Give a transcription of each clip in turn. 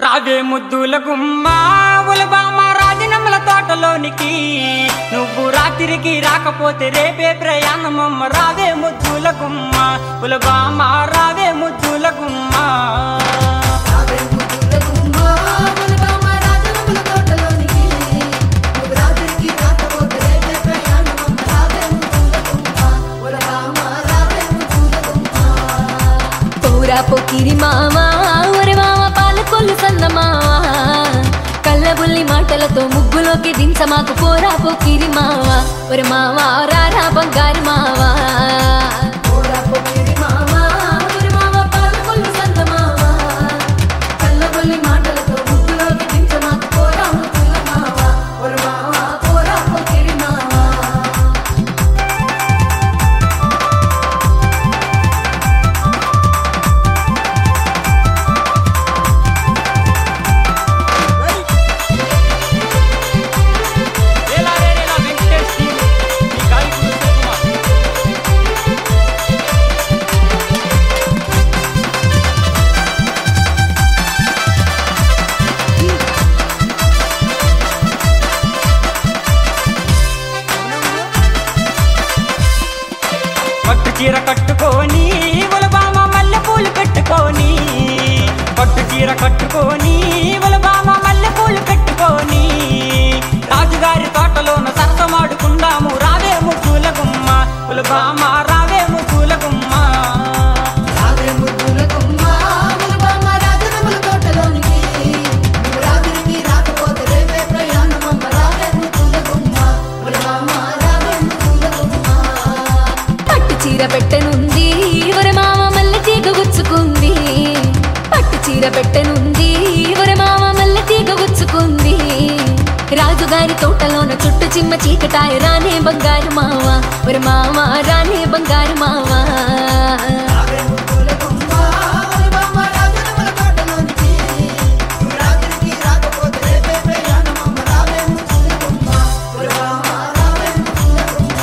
రావే ముద్దుల గుమ్మ ఉలబామ రాజనమ్మల తోటలోనికి నువ్వు రాత్రికి రాకపోతే రేపే ప్రయాణమమ్మ రావే ముద్దుల గుమ్మ ఉలబామ రావే ముద్దుల గుమ్మ రావే ముద్దుల గుమ్మ ములబామ రాజనమ్మల తోటలోనికి నువ్వు రాత్రికి రాకపోతే రేపే ప్రయాణమమ్మ రావే ముద్దుల గుమ్మ ములబామ రావే ముద్దుల గుమ్మ పూరా పొకిరి మావా ఒరే మావ పాలకొల్లు సన్న మావా కళ్ళబుల్లి మాటలతో ముగ్గులోకి దించ మాకు పోరా పొకిరి మావా ఒరే మావా రారా బంగారు మావా పోరా పొక్కిరి మామ ఒరి మామ పాలకొల్లు సంత మామ కళ్ళబొల్లి మాటలతో ముగ్గులోకి దించ మాకు పోరా ముద్దుల మామ ఒరి మామ పోరా పొక్కిరి మామ రేలా రే రేలా వెంకటేష్ టీం, ఈ గాయకుడు శివకుమార్. పట్టు చీర కట్టుకొని ఉలబామ మల్లె పూలు పెట్టుకొని పట్టు చీర కట్టుకొని ఉలబామ మల్లె పూలు పెట్టుకొని రాజుగారి తోటలోన సరసమాడుకుందాము రావే ముగ్గుల గుమ్మ ఉలబామ రావే ముగ్గుల గుమ్మ రావే ముద్దుల గుమ్మ ములబామ రాజనమ్మల తోటలోనికి నువ్వు రాత్రికి రాకపోతే రేపే ప్రయాణమమ్మ రావే ముద్దుల గుమ్మ ములబామ రావే ముద్దుల గుమ్మ పట్టు చీర పెట్టనుంది ఒరే మామ మల్లె తీగ గుచ్చుకుంది పట్టు చీర పెట్టనుంది ఒరే మామ మల్లె తీగ గుచ్చుకుంది రాజుగారి తోటలోన చుట్టు చిమ్మ చీకటాయ రానే బంగారు మావా ఒరే మామ రానే బంగారు మావా రావే ముద్దుల గుమ్మ ములబామ రాజనమ్మల తోటలోనికి నువ్వు రాత్రికి రాకపోతే రేపే ప్రయాణమమ్మ రావే ముద్దుల గుమ్మ ములబామ రావే ముద్దుల గుమ్మ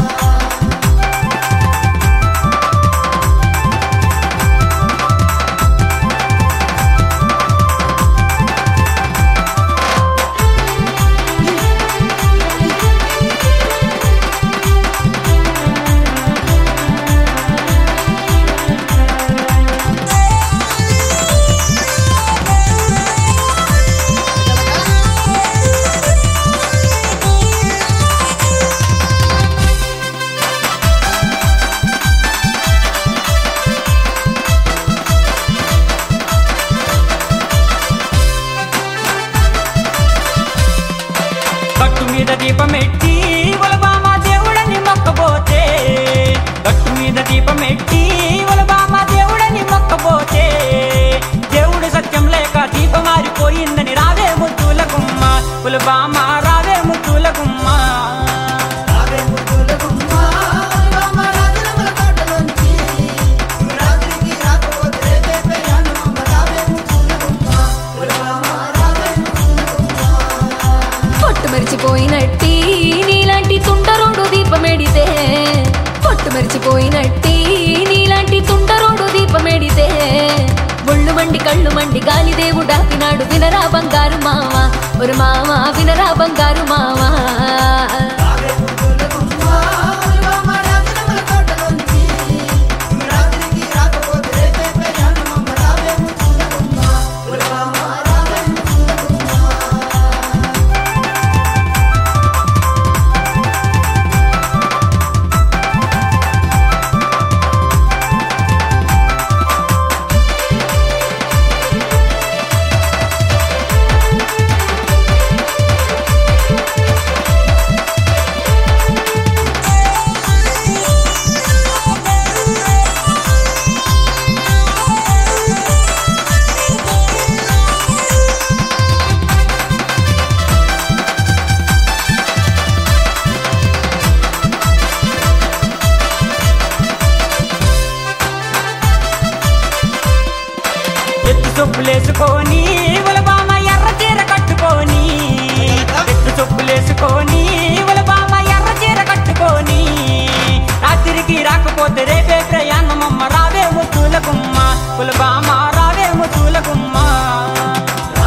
గట్టు మీద దీపమెట్టి ఉలబామ దేవుడని మొక్కబోతే గట్టు మీద దీపమెట్టి ఉలబామ దేవుడని మొక్కబోతే దేవుడు సత్యం లేక దీపం మారిపోయిందని రావే ముద్దుల గుమ్మ ఉలబామ రావే ముద్దుల గుమ్మ రావే ముద్దుల గుమ్మ ములబామ రాజనమ్మల తోటలోనికి నువ్వు రాత్రికి రాకపోతే రేపే ప్రయాణమమ్మ రావే ముద్దుల గుమ్మ ములబామ రావే ముద్దుల గుమ్మ పొట్టు మరిచిపోయినట్టి నీలాంటి తుంటరోడు దీపమెడితే పొట్టు మరిచిపోయినట్టి నీలాంటి తుంటరోడు దీపమెడితే ఒళ్ళు మండి కళ్ళు మండి గాలి దేవుడా పినాడు వినరా బంగారు మావా ఒరు మావా వినరా బంగారు మావా రావే ముద్దుల గుమ్మ ములబామ రాజనమ్మల తోటలోనికి నువ్వు రాత్రికి రాకపోతే రేపే ప్రయాణమమ్మ రావే ముద్దుల గుమ్మ ములబామ రావే ముద్దుల గుమ్మ ఎత్తు చొప్పులేసుకొని ఉలబామ ఎర్ర చీర కట్టుకొని ఎత్తు చొప్పులేసుకొని ఉలబామ ఎర్ర చీర కట్టుకొని రాత్రికి రాకపోతే రేపే ప్రయాణమమ్మ రావే ముద్దుల గుమ్మ కులబామ రావే ముద్దుల గుమ్మ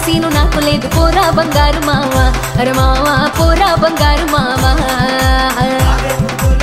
సీను నాకు లేదు పోరా బంగారు మామ అరే మామ పోరా బంగారు మామ ఆగే ముద్దుల